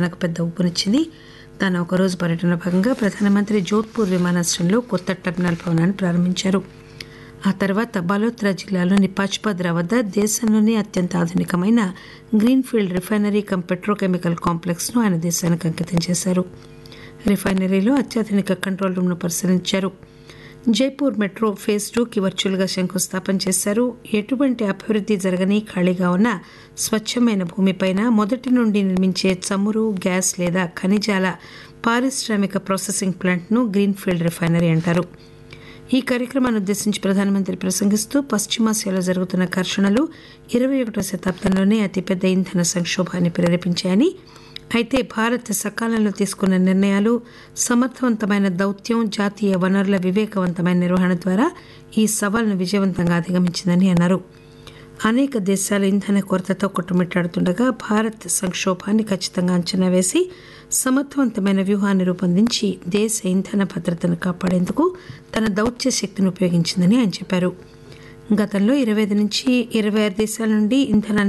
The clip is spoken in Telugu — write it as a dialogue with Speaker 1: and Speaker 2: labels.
Speaker 1: పరికల్పనకు పెద్ద ఊపునిచ్చింది తన ఒకరోజు పర్యటన భాగంగా ప్రధానమంత్రి జోధ్పూర్ విమానాశ్రయంలో కొత్త టెర్మినల్ భవనాన్ని ప్రారంభించారు ఆ తర్వాత బలోత్రా జిల్లాలోని పాచ్పద్రా వద్ద దేశంలోనే అత్యంత ఆధునికమైన గ్రీన్ఫీల్డ్ రిఫైనరీ కమ్ పెట్రోకెమికల్ కాంప్లెక్స్ను ఆయన దేశానికి అంకితం చేశారు రిఫైనరీలో అత్యాధునిక కంట్రోల్ రూమ్ను పరిశీలించారు జైపూర్ మెట్రో ఫేజ్ టూకి వర్చువల్గా శంకుస్థాపన చేశారు ఎటువంటి అభివృద్ధి జరగని ఖాళీగా ఉన్న స్వచ్ఛమైన భూమిపైన మొదటి నుండి నిర్మించే చమురు గ్యాస్ లేదా ఖనిజాల పారిశ్రామిక ప్రాసెసింగ్ ప్లాంట్ను గ్రీన్ఫీల్డ్ రిఫైనరీ అంటారు ఈ కార్యక్రమాన్ని ఉద్దేశించి ప్రధానమంత్రి ప్రసంగిస్తూ పశ్చిమాసియాలో జరుగుతున్న ఘర్షణలు ఇరవై ఒకటో శతాబ్దంలోనే అతిపెద్ద ఇంధన సంక్షోభాన్ని ప్రేరేపించాయని అయితే భారత్ సకాలంలో తీసుకున్న నిర్ణయాలు సమర్థవంతమైన దౌత్యం జాతీయ వనరుల వివేకవంతమైన నిర్వహణ ద్వారా ఈ సవాల్ను విజయవంతంగా అధిగమించిందని అన్నారు అనేక దేశాలు ఇంధన కొరతతో కొట్టుమిట్టాడుతుండగా భారత్ సంక్షోభాన్ని ఖచ్చితంగా అంచనా వేసి సమర్థవంతమైన వ్యూహాన్ని రూపొందించి దేశ ఇంధన భద్రతను కాపాడేందుకు తన దౌత్య శక్తిని ఉపయోగించిందని ఆయన చెప్పారు గతంలో ఇరవై ఐదు నుంచి ఇరవై ఆరు దేశాల నుండి ఇంధనాన్ని